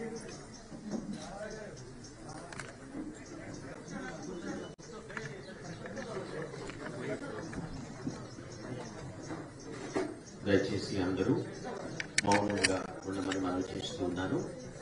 దయచేసి అందరూ మౌనంగా ఉండమని మనం చేస్తూ ఉన్నాను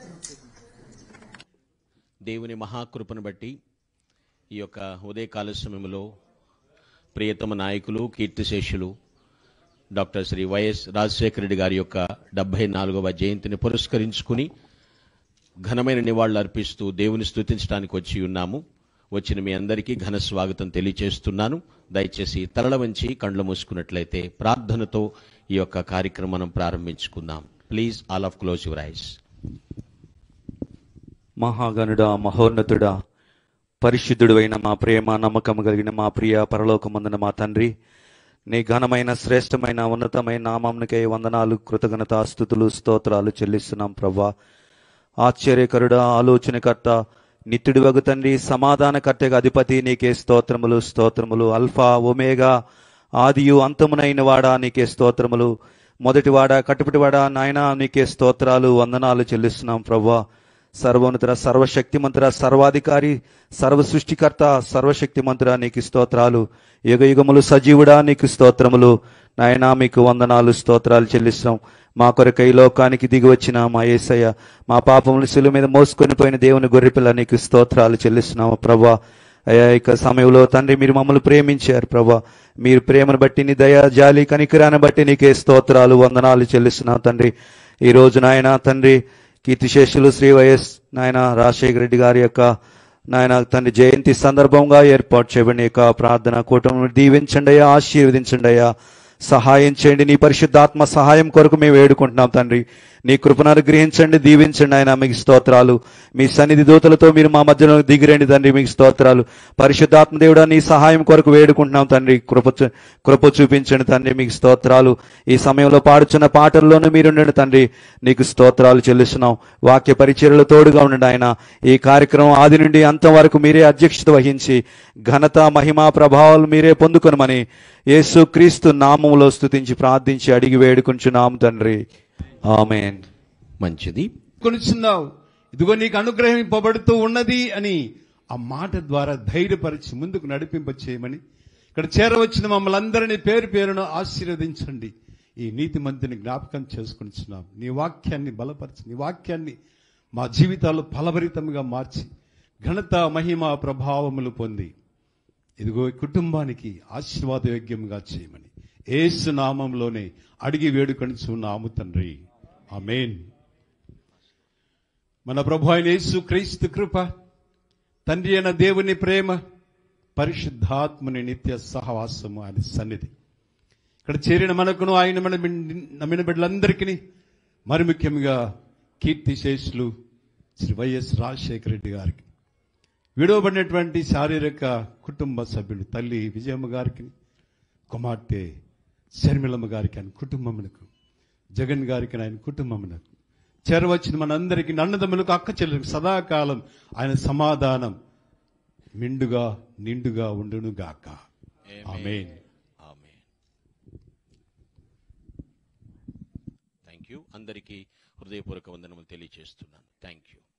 దేవుని మహాకృపను బట్టి ఈ యొక్క ఉదయకాల సమయంలో ప్రియతమ నాయకులు కీర్తిశేషులు డాక్టర్ శ్రీ వైఎస్ రాజశేఖర రెడ్డి గారి యొక్క డెబ్బై నాలుగవ జయంతిని పురస్కరించుకుని ఘనమైన నివాళులు అర్పిస్తూ దేవుని స్తుతించడానికి వచ్చి ఉన్నాము వచ్చిన మీ అందరికీ ఘన స్వాగతం తెలియచేస్తున్నాను దయచేసి తరల వంచి కండ్లు మూసుకున్నట్లయితే ప్రార్థనతో ఈ యొక్క కార్యక్రమం మనం ప్రారంభించుకుందాం please all of close your eyes మహాగణుడా మహోన్నతుడా పరిశుద్ధుడైన మా ప్రేమ నమ్మకం కలిగిన మా ప్రియ పరలోకమందున మా తండ్రి నీ ఘనమైన శ్రేష్టమైన ఉన్నతమైన నామంనికై వందనాలు కృతజ్ఞత స్థుతులు స్తోత్రాలు చెల్లిస్తున్నాం ప్రవ్వా ఆశ్చర్యకరుడా ఆలోచనకర్త నిత్యుడి వగు తండ్రి సమాధానకర్తగా అధిపతి నీకే స్తోత్రములు స్తోత్రములు అల్ఫా ఒమేగా ఆదియు అంతమునైన వాడా నీకే స్తోత్రములు మొదటివాడా కట్టుబడివాడా నాయనా నీకే స్తోత్రాలు వందనాలు చెల్లిస్తున్నాం ప్రవ్వా సర్వోన్నతుడ సర్వశక్తిమంతుడ సర్వాధికారి సర్వ సృష్టికర్త సర్వశక్తిమంతుడ నీకు స్తోత్రాలు యుగ యుగములు సజీవుడా నీకు స్తోత్రములు నాయనా మీకు వందనాలు స్తోత్రాలు చెల్లిస్తున్నాం మా కొరకై లోకానికి దిగి వచ్చిన మా యేసయ్య మా పాపములు శిలువ మీద మోసుకొని పోయిన దేవుని గొర్రెపిల్ల నీకు స్తోత్రాలు చెల్లిస్తున్నాము ప్రభా అయ్యా ఇక సమయంలో తండ్రి మీరు మమ్మల్ని ప్రేమించారు ప్రభా మీరు ప్రేమను బట్టి నీ దయా జాలి కనికరాన్ని బట్టి నీకే స్తోత్రాలు వందనాలు చెల్లిస్తున్నాం తండ్రి ఈ రోజు నాయన తండ్రి కీర్తిశేషులు శ్రీ వైఎస్ నాయన రాజశేఖర రెడ్డి గారి యొక్క నాయన తండ్రి జయంతి సందర్భంగా ఏర్పాటు చేయబడిన యొక్క ప్రార్థన కూటమిని దీవించండి అయ్యా ఆశీర్వదించండి అయ్యా సహాయం చేయండి నీ పరిశుద్ధాత్మ సహాయం కొరకు మేము వేడుకుంటున్నాం తండ్రి నీ కృపను అనుగ్రహించండి దీవించండి ఆయన మీకు స్తోత్రాలు మీ సన్నిధి దూతలతో మీరు మా మధ్యలో దిగిరండి తండ్రి మీకు స్తోత్రాలు పరిశుద్ధాత్మ దేవుడా నీ సహాయం కొరకు వేడుకుంటున్నాం తండ్రి కృప చూ- కృప చూపించండి తండ్రి మీకు స్తోత్రాలు ఈ సమయంలో పాడుచున్న పాటల్లోనూ మీరుండండి తండ్రి నీకు స్తోత్రాలు చెల్లిస్తున్నాం వాక్య పరిచర్యలు తోడుగా ఉండండి ఆయన ఈ కార్యక్రమం ఆది నుండి అంతం వరకు మీరే అధ్యక్షత వహించి ఘనత మహిమా ప్రభావాలు మీరే పొందుకొనమని యేసు క్రీస్తు నామములో స్తుతించి ప్రార్థించి అడిగి వేడుకుంటున్నాం తండ్రి ఆమెన్ మంచిది కొనుచున్నావు ఇదిగో నీకు అనుగ్రహింపబడుతూ ఉన్నది అని ఆ మాట ద్వారా ధైర్యపరిచి ముందుకు నడిపింప చేయమని ఇక్కడ చేరవచ్చిన మమ్మల్ని అందరినీ పేరు పేరును ఆశీర్వదించండి ఈ నీతి మంత్రిని జ్ఞాపకం చేసుకునిచున్నాం నీ వాక్యాన్ని బలపరిచి నీ వాక్యాన్ని మా జీవితాల్లో ఫలభరితంగా మార్చి ఘనత మహిమ ప్రభావములు పొంది ఇదిగో ఈ కుటుంబానికి ఆశీర్వాదయోగ్యంగా చేయమని ఏసు నామంలోనే అడిగి వేడుకొనిచున్నాము తండ్రి ఆమేన్ మన ప్రభు అయిన యేసు క్రీస్తు కృప తండ్రి అయిన దేవుని ప్రేమ పరిశుద్ధాత్మని నిత్య సహవాసము ఆయన సన్నిధి ఇక్కడ చేరిన మనకును ఆయన మన నమ్మిన బిడ్డలందరికీ మరి ముఖ్యంగా కీర్తి శేషులు శ్రీ వైఎస్ రాజశేఖర రెడ్డి గారికి విడవబడినటువంటి శారీరక కుటుంబ సభ్యులు తల్లి విజయమ్మ గారికి కుమార్తె శర్మిలమ్మ గారికి ఆయన కుటుంబమునకు జగన్ గారికి ఆయన కుటుంబమునకు చేరవచ్చిన మనందరికీ నన్నదమ్ములకు అక్క చెల్లెలకు సదాకాలం ఆయన సమాధానం మిండుగా నిండుగా ఉండును గాక ఆమేన్ ఆమేన్ థ్యాంక్ యూ అందరికీ హృదయపూర్వక వందనములు తెలియజేస్తున్నాను థ్యాంక్ యూ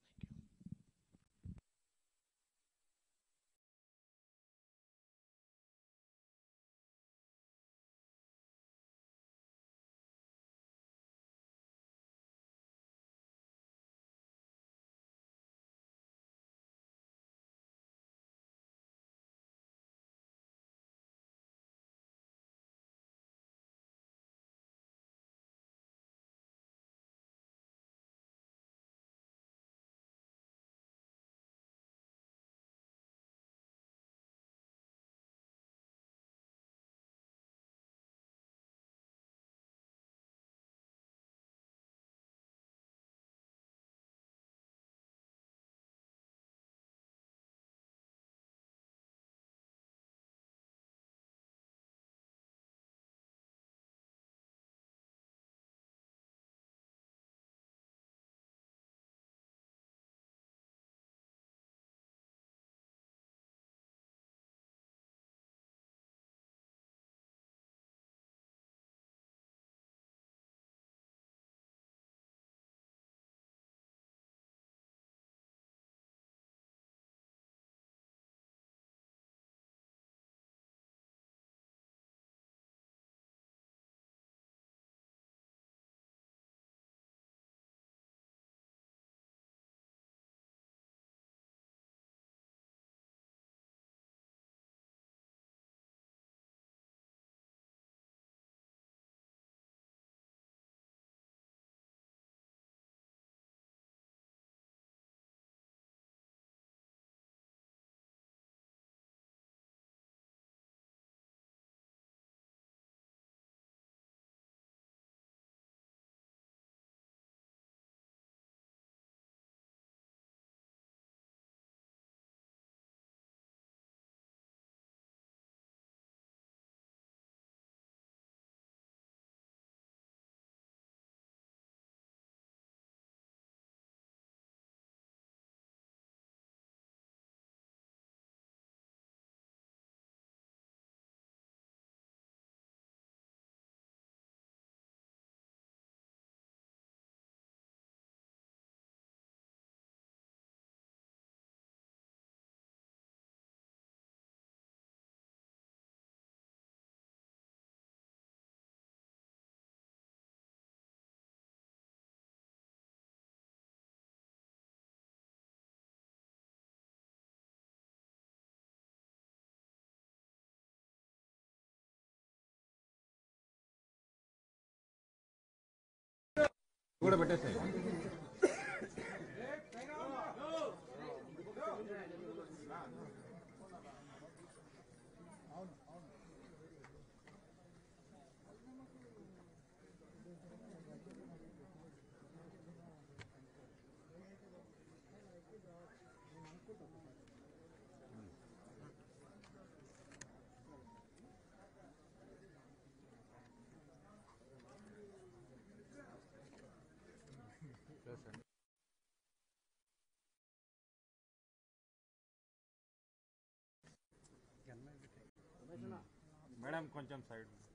మేడం కొంచెం సైడ్